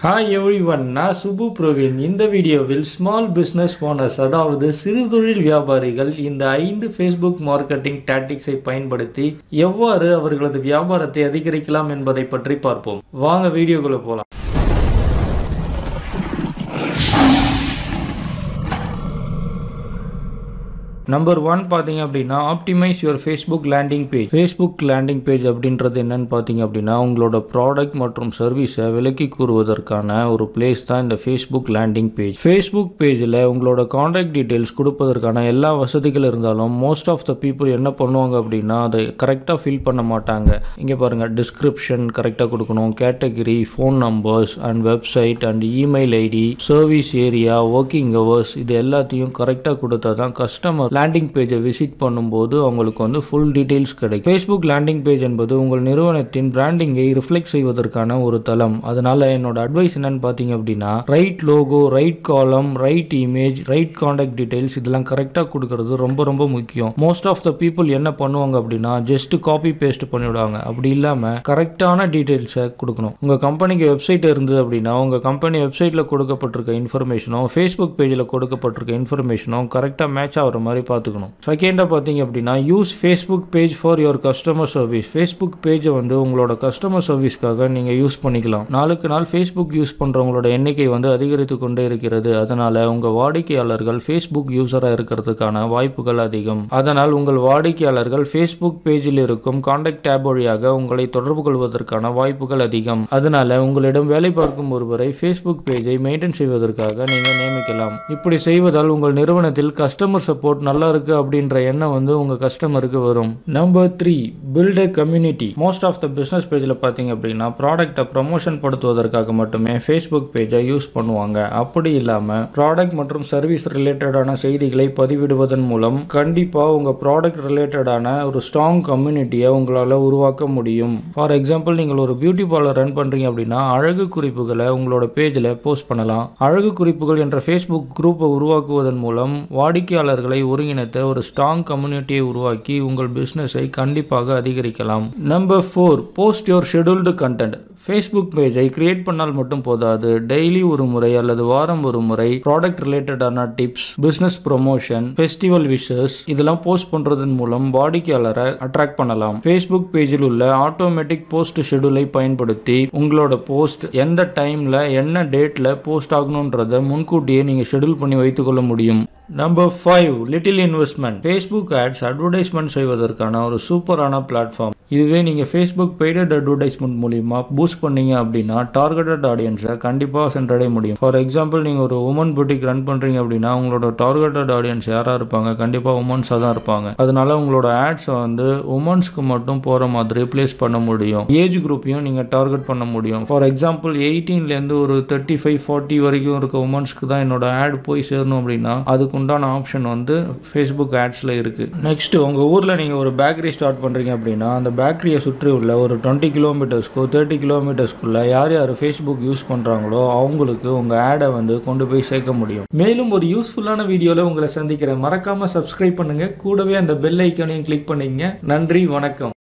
hi every one நான் சுபு பிரவீன் இந்த வீடியோவில் ஸ்மால் பிஸ்னஸ் ஓனர்ஸ் அதாவது சிறு தொழில் வியாபாரிகள் இந்த ஐந்து ஃபேஸ்புக் மார்க்கெட்டிங் டாக்டிக்ஸை பயன்படுத்தி எவ்வாறு அவர்களது வியாபாரத்தை அதிகரிக்கலாம் என்பதை பற்றி பார்ப்போம் வாங்க வீடியோக்குள்ள போலாம் நம்பர் ஒன் பார்த்தீங்க அப்படின்னா optimise your Facebook landing page Facebook landing page அப்படின்றது என்னன்னு பார்த்தீங்க அப்படின்னா உங்களோட ப்ராடக்ட் மற்றும் சர்வீஸை விலக்கி கூறுவதற்கான ஒரு பிளேஸ் தான் இந்த ஃபேஸ்புக் லேண்டிங் பேஜ் ஃபேஸ்புக் பேஜில் உங்களோட காண்டாக்ட் டீட்டெயில்ஸ் கொடுப்பதற்கான எல்லா வசதிகள் இருந்தாலும் மோஸ்ட் ஆஃப் த பீப்புள் என்ன பண்ணுவாங்க அப்படின்னா அதை கரெக்டாக ஃபில் பண்ண மாட்டாங்க இங்கே பாருங்கள் டிஸ்கிரிப்ஷன் கரெக்டாக கொடுக்கணும் category phone numbers and website and email ID service area working hours இது எல்லாத்தையும் கரெக்டாக கொடுத்தா தான் கஸ்டமர் லேண்டிங் பேஜை விசிட் பண்ணும்போது அவங்களுக்கு வந்து ஃபுல் டீடைல்ஸ் கிடைக்கும் ஃபேஸ்புக் லேண்டிங் பேஜ் என்பது உங்கள் நிறுவனத்தின் பிராண்டிங்கை ரிஃப்ளெக்ட் செய்வதற்கான ஒரு தளம் அதனால என்னோட அட்வைஸ் என்னன்னு பார்த்தீங்க அப்படின்னா right logo right column right image right contact details இதெல்லாம் கரெக்டாக கொடுக்கறது ரொம்ப ரொம்ப முக்கியம் மோஸ்ட் ஆஃப் த பீப்புள் என்ன பண்ணுவாங்க அப்படின்னா ஜஸ்ட் காப்பி பேஸ்ட் பண்ணிவிடுவாங்க அப்படி இல்லாமல் கரெக்டான டீடைல்ஸை கொடுக்கணும் உங்கள் கம்பெனிக்கு வெப்சைட் இருந்தது அப்படின்னா உங்கள் கம்பெனி வெப்சைட்டில் கொடுக்கப்பட்டிருக்க இன்ஃபர்மேஷனும் ஃபேஸ்புக் பேஜில் கொடுக்கப்பட்டிருக்க இன்ஃபர்மேஷனும் கரெக்டாக மேட்ச் ஆகிற மாதிரி பார்த்துக்கணும் செகண்டாக பார்த்தீங்க அப்படின்னா use Facebook page for your customer service Facebook பேஜை வந்து உங்களோட கஸ்டமர் சர்வீஸ்க்காக நீங்கள் யூஸ் பண்ணிக்கலாம் நாளுக்கு நாள் ஃபேஸ்புக் யூஸ் பண்ணுறவங்களோட எண்ணிக்கை வந்து அதிகரித்து கொண்டே இருக்கிறது அதனால் உங்கள் வாடிக்கையாளர்கள் ஃபேஸ்புக் யூஸராக இருக்கிறதுக்கான வாய்ப்புகள் அதிகம் அதனால் உங்கள் வாடிக்கையாளர்கள் ஃபேஸ்புக் பேஜில் இருக்கும் காண்டாக்ட் டேப் வழியாக உங்களை தொடர்பு கொள்வதற்கான வாய்ப்புகள் அதிகம் அதனால் உங்களிடம் வேலை பார்க்கும் ஒருவரை ஃபேஸ்புக் பேஜை மெயின்டைன் செய்வதற்காக நீங்கள் நியமிக்கலாம் இப்படி செய்வதால் உங்கள் நிறுவனத்தில் கஸ்டமர் சப்போர்ட் நல்லா இருக்கு அப்படின்ற எண்ணம் வந்து உங்க கஸ்டமருக்கு வரும் number three build a community most of the business பேஜில் பார்த்தீங்க அப்படின்னா ப்ராடக்ட்டை ப்ரமோஷன் படுத்துவதற்காக மட்டுமே ஃபேஸ்புக் பேஜை யூஸ் பண்ணுவாங்க அப்படி இல்லாமல் ப்ராடக்ட் மற்றும் சர்வீஸ் ரிலேட்டடான செய்திகளை பதிவிடுவதன் மூலம் கண்டிப்பாக உங்கள் ப்ராடக்ட் ரிலேட்டடான ஒரு ஸ்ட்ராங் கம்யூனிட்டியை உங்களால் உருவாக்க முடியும் ஃபார் எக்ஸாம்பிள் நீங்கள் ஒரு பியூட்டி பார்லர் ரன் பண்ணுறீங்க அப்படின்னா அழகு குறிப்புகளை உங்களோட பேஜில் போஸ்ட் பண்ணலாம் அழகு குறிப்புகள் என்ற ஃபேஸ்புக் குரூப்பை உருவாக்குவதன் மூலம் வாடிக்கையாளர்களை ஒருங்கிணைத்த ஒரு ஸ்ட்ராங் கம்யூனிட்டியை உருவாக்கி உங்கள் பிஸ்னஸை கண்டிப்பாக அதிகரிக்கலாம் number four post your scheduled content Facebook பேஜை கிரியேட் பண்ணால் மட்டும் போதாது டெய்லி ஒரு முறை அல்லது வாரம் ஒரு முறை ப்ராடக்ட் ரிலேட்டடான tips business promotion festival wishes இதெல்லாம் போஸ்ட் பண்ணுறதன் மூலம் வாடிக்கையாளரை அட்ராக்ட் பண்ணலாம் ஃபேஸ்புக் பேஜில் உள்ள ஆட்டோமேட்டிக் போஸ்ட் ஷெடியூலை பயன்படுத்தி உங்களோட போஸ்ட் எந்த டைமில் என்ன டேட்டில் போஸ்ட் ஆகணுன்றதை முன்கூட்டியே நீங்கள் ஷெடியூல் பண்ணி வைத்துக்கொள்ள முடியும் number five little investment Facebook ads advertisement செய்வதற்கான ஒரு சூப்பரான பிளாட்ஃபார்ம் இதுவே நீங்கள் ஃபேஸ்புக் பெய்டட் அட்வர்டைஸ்மெண்ட் மூலிமா பூஸ்ட் பண்ணீங்க அப்படின்னா டார்கெட்டட் ஆடியன்ஸை கண்டிப்பாக சென்றடைய முடியும் ஃபார் எக்ஸாம்பிள் நீங்கள் ஒரு உமன் புட்டிக் ரன் பண்ணுறீங்க அப்படின்னா உங்களோட டார்கெட்டட் ஆடியன்ஸ் யாராக இருப்பாங்க கண்டிப்பாக உமன்ஸாக தான் இருப்பாங்க அதனால உங்களோட ஆட்ஸை வந்து உமன்ஸ்க்கு மட்டும் போகிற மாதிரி ப்ளேஸ் பண்ண முடியும் ஏஜ் குரூப்பையும் நீங்கள் டார்கெட் பண்ண முடியும் ஃபார் எக்ஸாம்பிள் எயிட்டீன்லேருந்து ஒரு தேர்ட்டி ஃபைவ் ஃபார்ட்டி வரைக்கும் இருக்க உமன்ஸ்க்கு தான் என்னோட ஆட் போய் சேரணும் அப்படின்னா அதுக்கு உண்டான ஆப்ஷன் வந்து ஃபேஸ்புக் ஆட்ஸில் இருக்குது நெக்ஸ்ட் உங்கள் ஊரில் நீங்கள் ஒரு பேக்கரி ஸ்டார்ட் பண்ணுறீங்க அப்படின்னா அந்த பேக்கரியை சுற்றி உள்ள ஒரு டுவெண்ட்டி கிலோமீட்டர்ஸ்க்கோ தேர்ட்டி கிலோமீட்டர்ஸ்க்குள்ளே யார் யார் ஃபேஸ்புக் யூஸ் பண்ணுறாங்களோ அவங்களுக்கு உங்கள் ஆடை வந்து கொண்டு போய் சேர்க்க முடியும் மேலும் ஒரு யூஸ்ஃபுல்லான வீடியோவில் உங்களை சந்திக்கிறேன் மறக்காமல் சப்ஸ்கிரைப் பண்ணுங்கள் கூடவே அந்த பெல் ஐக்கானையும் கிளிக் பண்ணிங்க நன்றி வணக்கம்